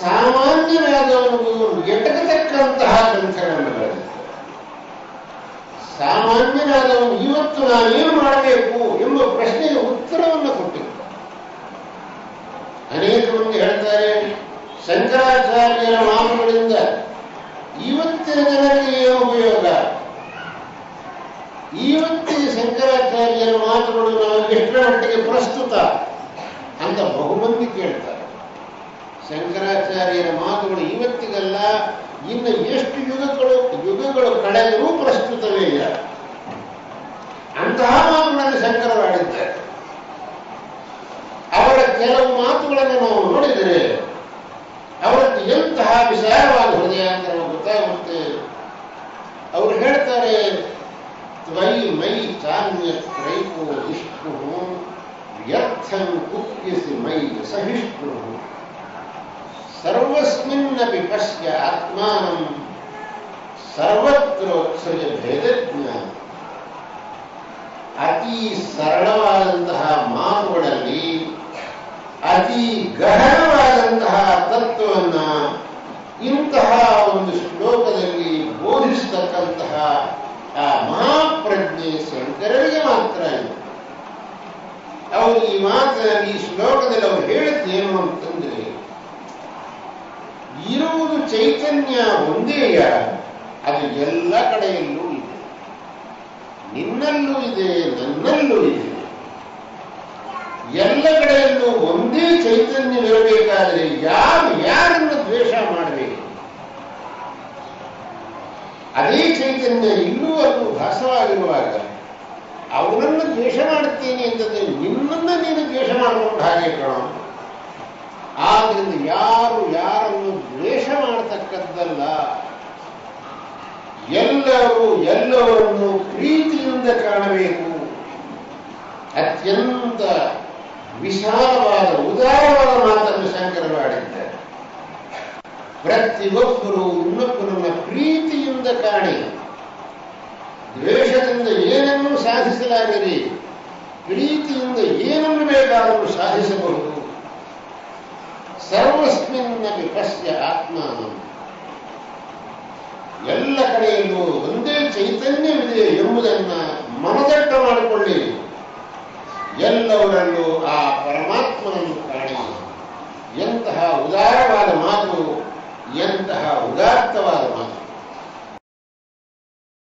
ಸಾಮಾನ್ಯರಾದವನಿಗೂ ಎಟಕತಕ್ಕಂತಹ ಗ್ರಂಥಗಳನ್ನು ಬರೆದಿದ್ದಾರೆ ಸಾಮಾನ್ಯರಾದವನು ಇವತ್ತು ನಾನೇನು ಮಾಡಬೇಕು ಎಂಬ ಪ್ರಶ್ನೆಗೆ ಉತ್ತರವನ್ನು ಕೊಟ್ಟಿದ್ದ ಅನೇಕ ಮಂದಿ ಹೇಳ್ತಾರೆ ಶಂಕರಾಚಾರ್ಯರ ಮಾತುಗಳಿಂದ ಇವತ್ತಿನ ಜನರಿಗೆ ಏನು ಉಪಯೋಗ ಇವತ್ತಿನ ಶಂಕರಾಚಾರ್ಯರ ಮಾತುಗಳು ನಮಗೆ ಎಷ್ಟರ ಮಟ್ಟಿಗೆ ಪ್ರಸ್ತುತ ಅಂತ ಬಹುಮಂದಿ ಕೇಳ್ತಾರೆ ಶಂಕರಾಚಾರ್ಯರ ಮಾತುಗಳು ಇವತ್ತಿಗಲ್ಲ ಇನ್ನು ಎಷ್ಟು ಯುಗಗಳು ಯುಗಗಳು ಕಳೆದರೂ ಪ್ರಸ್ತುತವೇ ಇಲ್ಲ ಅಂತಹ ಮಾತುಗಳನ್ನು ಶಂಕರರಾಡಿದ್ದಾರೆ ಅವರ ಕೆಲವು ಮಾತುಗಳನ್ನು ನಾವು ನೋಡಿದರೆ ಅವರದ್ದು ಎಂತಹ ವಿಶಾಲವಾದ ಹೃದಯ ಅಂತ ನಮಗೆ ಗೊತ್ತಾಗುತ್ತೆ ಅವರು ಹೇಳ್ತಾರೆ ತ್ವೈ ಮೈ ಚಾನ್ಯ ತ್ರೈಕೋ ವಿಷ್ಣು ವ್ಯರ್ಥಂ ಕುಪ್ಯಸಿ ಮೈ ಸಹಿಷ್ಣು ಸರ್ವಸ್ಮಿನ್ನಪಿ ಪಶ್ಯ ಆತ್ಮಾನಂ ಸರ್ವತ್ರೋತ್ಸರ್ಯ ಭೇದಜ್ಞ ಅತಿ ಸರಳವಾದಂತಹ ಮಾತುಗಳಲ್ಲಿ ಅತಿ ಗಹನವಾದಂತಹ ತತ್ವವನ್ನ ಇಂತಹ ಒಂದು ಶ್ಲೋಕದಲ್ಲಿ ಬೋಧಿಸತಕ್ಕಂತಹ ಆ ಮಹಾಪ್ರಜ್ಞೆ ಶಂಕರರಿಗೆ ಮಾತ್ರ ಇದೆ ಅವರು ಈ ಮಾತಿನಲ್ಲಿ ಈ ಶ್ಲೋಕದಲ್ಲಿ ಅವರು ಹೇಳಿದ್ದೇನು ಅಂತಂದ್ರೆ ಇರುವುದು ಚೈತನ್ಯ ಒಂದೇಯ ಅದು ಎಲ್ಲ ಕಡೆಯಲ್ಲೂ ಇದೆ ನಿನ್ನಲ್ಲೂ ಇದೆ ನನ್ನಲ್ಲೂ ಇದೆ ಎಲ್ಲ ಕಡೆಯಲ್ಲೂ ಒಂದೇ ಚೈತನ್ಯವಿರಬೇಕಾದರೆ ಯಾರು ಯಾರನ್ನು ದ್ವೇಷ ಮಾಡಬೇಕು ಅದೇ ಚೈತನ್ಯ ಇಲ್ಲೂ ಅದು ಭಾಸವಾಗಿರುವಾಗ ಅವನನ್ನು ದ್ವೇಷ ಮಾಡುತ್ತೇನೆ ಅಂತಂದ್ರೆ ನಿನ್ನನ್ನ ನೀನು ದ್ವೇಷ ಮಾಡಿಕೊಂಡು ಹಾಗೆ ಕಣೋ ಆದ್ರಿಂದ ಯಾರು ಯಾರನ್ನು ದ್ವೇಷ ಮಾಡತಕ್ಕದ್ದಲ್ಲ ಎಲ್ಲರೂ ಎಲ್ಲವರನ್ನು ಪ್ರೀತಿಯಿಂದ ಕಾಣಬೇಕು ಅತ್ಯಂತ ವಿಶಾಲವಾದ ಉದಾರವಾದ ಮಾತನ್ನು ಶಂಕರರು ಆಡಿದ್ದಾರೆ ಪ್ರತಿಯೊಬ್ಬರು ಇನ್ನೊಬ್ಬರನ್ನ ಪ್ರೀತಿಯಿಂದ ಕಾಣಿ ದ್ವೇಷದಿಂದ ಏನನ್ನು ಸಾಧಿಸಲಾಗಿರಿ ಪ್ರೀತಿಯಿಂದ ಏನನ್ನು ಬೇಕಾದರೂ ಸಾಧಿಸಬಹುದು ಸರ್ವಸ್ಮಿನ್ನಪಿ ಪಶ್ಯ ಆತ್ಮಾನಂ ಎಲ್ಲ ಕಡೆಯಲ್ಲೂ ಒಂದೇ ಚೈತನ್ಯವಿದೆ ಎಂಬುದನ್ನ ಮನದಟ್ಟ ಮಾಡಿಕೊಳ್ಳಿ ಎಲ್ಲವರಲ್ಲೂ ಆ ಪರಮಾತ್ಮನನ್ನು ಕಾಣಿ ಎಂತಹ ಉದಾರವಾದ ಮಾತು ಎಂತಹ ಉದಾತ್ತವಾದ